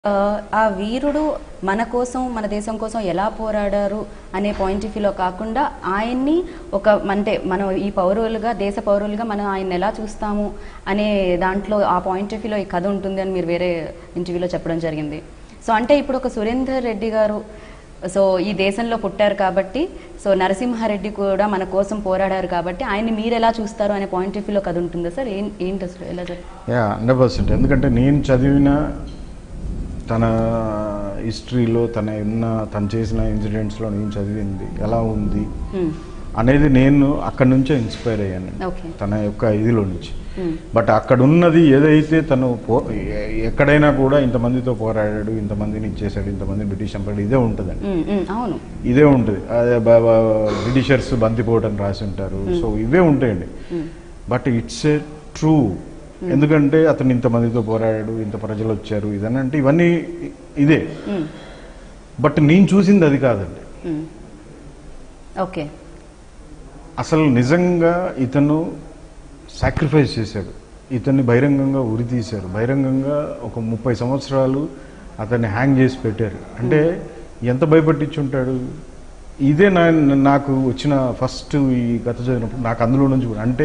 ఆ, ఆ వీరుడు మన కోసం మన దేశం కోసం ఎలా పోరాడారు అనే పాయింట్ ఆఫ్ వ్యూలో కాకుండా ఆయన్ని ఒక అంటే మనం ఈ పౌరులుగా దేశ పౌరులుగా మనం ఆయన ఎలా చూస్తాము అనే దాంట్లో ఆ పాయింట్ ఆఫ్ వ్యూలో ఈ కథ ఉంటుంది అని మీరు వేరే ఇంటర్వ్యూలో చెప్పడం జరిగింది సో అంటే ఇప్పుడు ఒక సురేందర్ రెడ్డి గారు సో ఈ దేశంలో పుట్టారు కాబట్టి సో నరసింహారెడ్డి కూడా మన కోసం పోరాడారు కాబట్టి ఆయన్ని మీరు ఎలా చూస్తారు అనే పాయింట్ ఆఫ్ వ్యూలో కథ ఉంటుందా సార్ ఏం ఏంటి అసలు ఎలా జరుగుతుంది యా హండ్రెడ్ పర్సెంట్ ఎందుకంటే నేను చదివిన తన హిస్టరీలో తన ఉన్న తను చేసిన ఇన్సిడెంట్స్లో నేను చదివింది ఎలా ఉంది అనేది నేను అక్కడి నుంచే ఇన్స్పైర్ అయ్యాను ఓకే తన యొక్క ఇదిలో నుంచి బట్ అక్కడ ఉన్నది ఏదైతే తను పో ఎ- ఎక్కడైనా కూడా ఇంతమందితో పోరాడాడు ఇంతమందిని ఇచ్చేసాడు ఇంతమందిని బ్రిటిష్ చంపాడు ఇదే ఉంటుందండి అవును ఇదే ఉంటుంది అదే బ- బ- బ్రిటిషర్స్ బంతిపోటు అని రాసి ఉంటారు సో ఇవే ఉంటాయండి బట్ ఇట్స్ ఏ ట్రూ ఎందుకంటే అతను ఇంతమందితో పోరాడాడు ఇంత ప్రజలు వచ్చారు ఇదని అంటే ఇవన్నీ ఇ- ఇదే మ్మ్. బట్ నేను చూసింది అది కాదండి మ్మ్. ఓకే అసలు నిజంగా ఇతను సాక్రిఫైస్ చేశాడు ఇతన్ని బహిరంగంగా ఉరి తీశారు బహిరంగంగా ఒక ముప్పై సంవత్సరాలు అతన్ని హ్యాంగ్ చేసి పెట్టారు అంటే ఎంత భయపట్టించుంటాడు ఇదే నా నాకు వచ్చిన ఫస్ట్ ఈ కథ చదివినప్పుడు నాకు అందులో నుంచి కూడా అంటే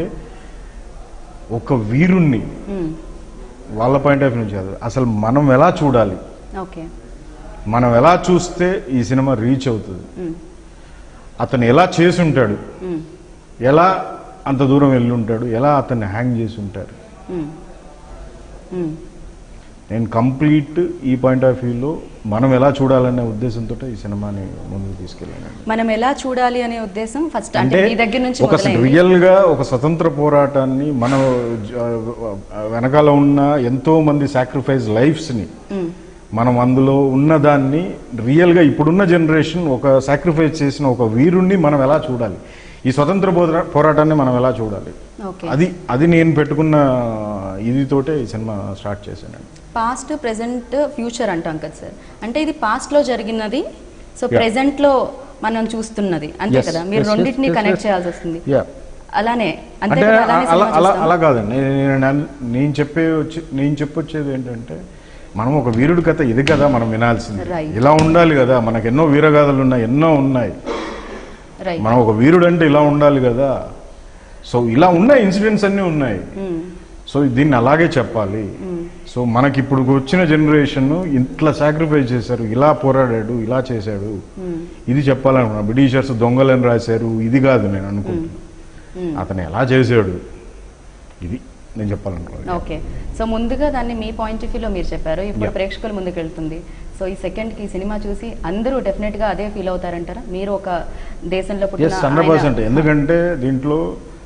ఒక వీరుణ్ణి మ్మ్. వాళ్ళ పాయింట్ ఆఫ్ వ్యూ నుంచి కాదు అసలు మనం ఎలా చూడాలి ఓకే మనం ఎలా చూస్తే ఈ సినిమా రీచ్ అవుతుంది మ్మ్. అతను ఎలా చేసి ఉంటాడు మ్మ్. ఎలా అంత దూరం వెళ్ళి ఉంటాడు ఎలా అతన్ని హ్యాంగ్ చేసి ఉంటారు మ్మ్. మ్మ్. నేను కంప్లీట్ ఈ పాయింట్ ఆఫ్ వ్యూలో మనం ఎలా చూడాలనే ఉద్దేశంతో ఈ సినిమాని ముందుకు తీసుకెళ్ళాను మనం ఎలా చూడాలి అనే ఉద్దేశం ఫస్ట్ అంటే అంటే మీ దగ్గర నుంచి ఒక మొదలైంది రియల్ గా ఒక స్వతంత్ర పోరాటాన్ని మన జ- వెనకాల ఉన్న ఎంతో మంది సాక్రిఫైస్ లైఫ్స్ ని మ్మ్. మనం అందులో ఉన్నదాన్ని రియల్ గా ఇప్పుడున్న జనరేషన్ ఒక సాక్రిఫైస్ చేసిన ఒక వీరుణ్ణి మనం ఎలా చూడాలి ఈ స్వతంత్ర పోరా- పోరాటాన్ని మనం ఎలా చూడాలి ఓకే అది అది నేను పెట్టుకున్న ఇదితోటే ఈ సినిమా స్టార్ట్ చేశానండి పాస్ట్ ప్రెసెంట్ ఫ్యూచర్ అంటాం కదా సార్ అంటే ఇది పాస్ట్ లో జరిగినది సో Yeah. ప్రెసెంట్ లో మనం చూస్తున్నది అంతే Yes, కదా మీరు yes, yes, రెండింటిని yes, కనెక్ట్ yes. చేయాల్సి వస్తుంది యా అలానే అంతే అంటే కదా అలానే అలా సినిమా అలా చూస్తాం. అలా కాదండి నేను- నేను- నేను చెప్పే వచ్చి నేను చెప్పొచ్చేది ఏంటంటే మనం ఒక వీరుడి కథ ఇది కదా మనం వినాల్సింది Right. ఇలా ఉండాలి కదా మనకు ఎన్నో వీరగాథలు ఉన్నాయి ఎన్నో ఉన్నాయి రైట్ మనం ఒక వీరుడు అంటే ఇలా ఉండాలి కదా సో ఇలా ఉన్నాయి ఇన్సిడెంట్స్ అన్నీ ఉన్నాయి మ్మ్. సో దీన్ని అలాగే చెప్పాలి మ్మ్. సో మనకి ఇప్పుడు వచ్చిన జనరేషన్ ఇట్లా సాక్రిఫైస్ చేశారు ఇలా పోరాడాడు ఇలా చేశాడు మ్మ్. ఇది చెప్పాలనుకున్నా బ్రిటిషర్స్ దొంగలని రాశారు ఇది కాదు నేను అనుకుంటున్నా మ్మ్. అతను ఎలా చేశాడు ఇది నేను చెప్పాలనుకున్నాను ఓకే సో ముందుగా దాన్ని మీ పాయింట్ ఆఫ్ వ్యూలో మీరు చెప్పారు ఇప్పుడు Yeah. ప్రేక్షకుల ముందుకు వెళ్తుంది సో ఈ సెకండ్ కి ఈ సినిమా చూసి అందరూ డెఫినెట్ గా అదే ఫీల్ అవుతారంటారా మీరు ఒక దేశంలో పుట్టిన ఎస్ హండ్రెడ్ పర్సెంట్ ఆయన- ఎందుకంటే దీంట్లో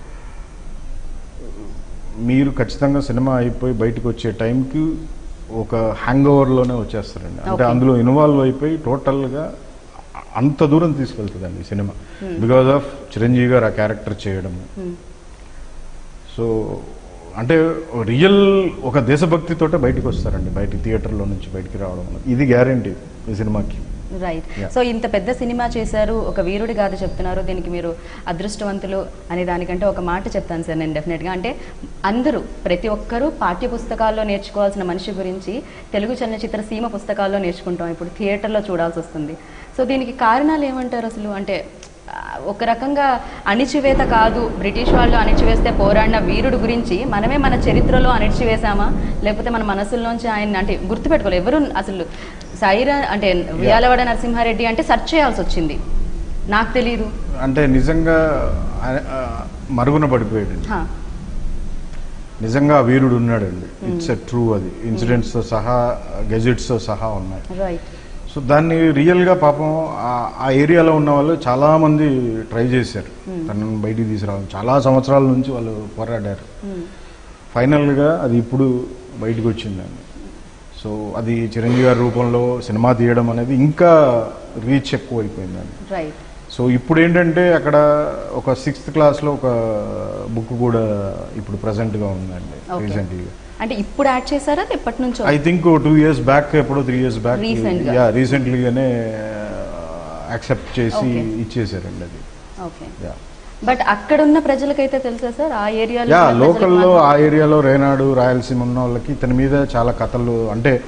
మీరు ఖచ్చితంగా సినిమా అయిపోయి బయటకు వచ్చే టైంకి ఒక హ్యాంగ్ ఓవర్లోనే వచ్చేస్తారండి అంటే Okay. అందులో ఇన్వాల్వ్ అయిపోయి టోటల్గా అంత దూరం తీసుకెళ్తుందండి ఈ సినిమా బికాజ్ ఆఫ్ చిరంజీవి గారు ఆ క్యారెక్టర్ చేయడం మ్మ్. సో అంటే రియల్ ఒక దేశభక్తితోటే బయటకు వస్తారండి బయట థియేటర్లో నుంచి బయటికి రావడం అన్నది. ఇది గ్యారంటీ ఈ సినిమాకి రైట్ Yeah. సో ఇంత పెద్ద సినిమా చేశారు ఒక వీరుడి గాథ చెప్తున్నారు దీనికి మీరు అదృష్టవంతులు అనే దానికంటే ఒక మాట చెప్తాను సార్ నేను డెఫినెట్గా అంటే అందరూ ప్రతి ఒక్కరూ పాఠ్య పుస్తకాల్లో నేర్చుకోవాల్సిన మనిషి గురించి తెలుగు చలనచిత్ర సీమ పుస్తకాల్లో నేర్చుకుంటాం ఇప్పుడు థియేటర్లో చూడాల్సి వస్తుంది సో దీనికి కారణాలు ఏమంటారు అసలు అంటే ఆ, ఒక రకంగా అణిచివేత కాదు బ్రిటిష్ వాళ్ళు అణిచివేస్తే పోరాడిన వీరుడు గురించి మనమే మన చరిత్రలో అణిచివేశామా లేకపోతే మన మనసుల్లోంచి ఆయన అంటే గుర్తుపెట్టుకోలేదు ఎవరు అసలు సైరా అంటే ఉయ్యాలవాడ నరసింహారెడ్డి అంటే సెర్చ్ చేయాల్సి వచ్చింది నాకు తెలియదు అంటే నిజంగా ఆయన, ఆ, మరుగున పడిపోయాడు హా, నిజంగా ఆ వీరుడు ఉన్నాడండి ఇట్స్ ఎ ట్రూ అది ఇన్సిడెంట్స్ తో సహా గెజెట్స్ తో సహా ఉన్నాయి రైట్ సో దాన్ని రియల్ గా పాపం ఆ- ఆ ఏరియాలో ఉన్న వాళ్ళు చాలా మంది ట్రై చేశారు తనను బయటికి తీసుకురావడం చాలా సంవత్సరాల నుంచి వాళ్ళు పోరాడారు మ్మ్. ఫైనల్ గా అది ఇప్పుడు బయటకు వచ్చిందండి సో అది చిరంజీవి గారి రూపంలో సినిమా తీయడం అనేది ఇంకా రీచ్ ఎక్కువ అయిపోయిందండి రైట్ సో ఇప్పుడు ఏంటంటే అక్కడ ఒక సిక్స్త్ క్లాస్లో ఒక బుక్ కూడా ఇప్పుడు ప్రజెంట్గా ఉందండి Okay. రీసెంట్గా అంటే ఇప్పుడు యాడ్ చేశారా ఎప్పటి నుంచో I think two years back ఎప్పుడో త్రీ ఇయర్స్ బ్యాక్ Recent గా. యా రీసెంట్లీగానే యాక్సెప్ట్ చేసి Okay. ఇచ్చేసారండి అది ఓకే యా బట్ అక్కడ ఉన్న ప్రజలకైతే తెలుసా సార్ ఆ ఏరియాలో యా ఉన్న ప్రజలకు లోకల్లో మాత్రం- ఆ ఏరియాలో రేనాడు రాయలసీమ ఉన్న వాళ్ళకి ఇతని మీద చాలా కథలు అంటే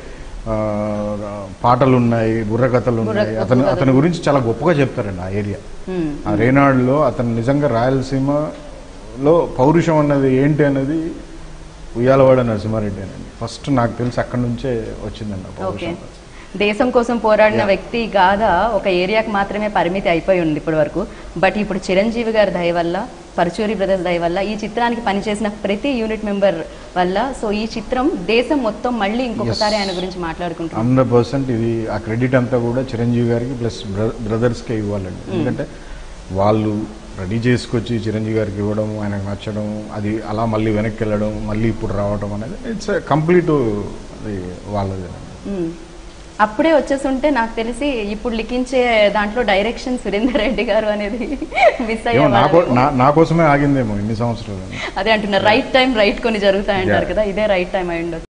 ఆ, పాటలు ఉన్నాయి బుర్రకథలు ఉన్నాయి బుర్ర- అతను బుర్రకథలు. అతని గురించి చాలా గొప్పగా చెప్తారండి ఆ ఏరియా మ్మ్. ఆ రేనాడులో అతను నిజంగా రాయలసీమలో పౌరుషం అన్నది ఏంటి అనేది ఉయ్యాలవాడ నరసింహారెడ్డి అనండి ఫస్ట్ నాకు తెలిసి అక్కడి నుంచే వచ్చిందండి ఆ ఓకే పౌరుషం దేశం కోసం పోరాడిన Yeah. వ్యక్తి గాథ ఒక ఏరియాకి మాత్రమే పరిమితి అయిపోయి ఉంది ఇప్పటి వరకు బట్ ఇప్పుడు చిరంజీవి గారి దయ వల్ల పరచూరి బ్రదర్స్ దయ వల్ల ఈ చిత్రానికి పనిచేసిన ప్రతి యూనిట్ మెంబర్ వల్ల సో ఈ చిత్రం దేశం మొత్తం మళ్ళీ ఇంకొకసారి ఆయన గురించి మాట్లాడుకుంటున్నాం హండ్రెడ్ పర్సెంట్ ఇది ఆ క్రెడిట్ అంతా కూడా చిరంజీవి గారికి ప్లస్ బ్రదర్స్కే ఇవ్వాలండి ఎందుకంటే వాళ్ళు రెడీ చేసుకొచ్చి చిరంజీవి గారికి ఇవ్వడం ఆయనకు నచ్చడం అది అలా మళ్ళీ వెనక్కి వెళ్ళడం మళ్ళీ ఇప్పుడు రావడం అనేది ఇట్స్ కంప్లీట్ అది వాళ్ళది మ్మ్. అప్పుడే వచ్చేస్తుంటే నాకు తెలిసి ఇప్పుడు లిఖించే దాంట్లో డైరెక్షన్ సురేందర్ రెడ్డి గారు అనేది మిస్ ఏమో నా కో- అయ్యే నా- నా కోసమే ఆగిందేమో ఇన్ని సంవత్సరాలు అదే అంటున్నారు రైట్ టైం రైట్ కొన్ని జరుగుతాయంటారు Yeah. కదా ఇదే రైట్ టైం అయి ఉండొచ్చు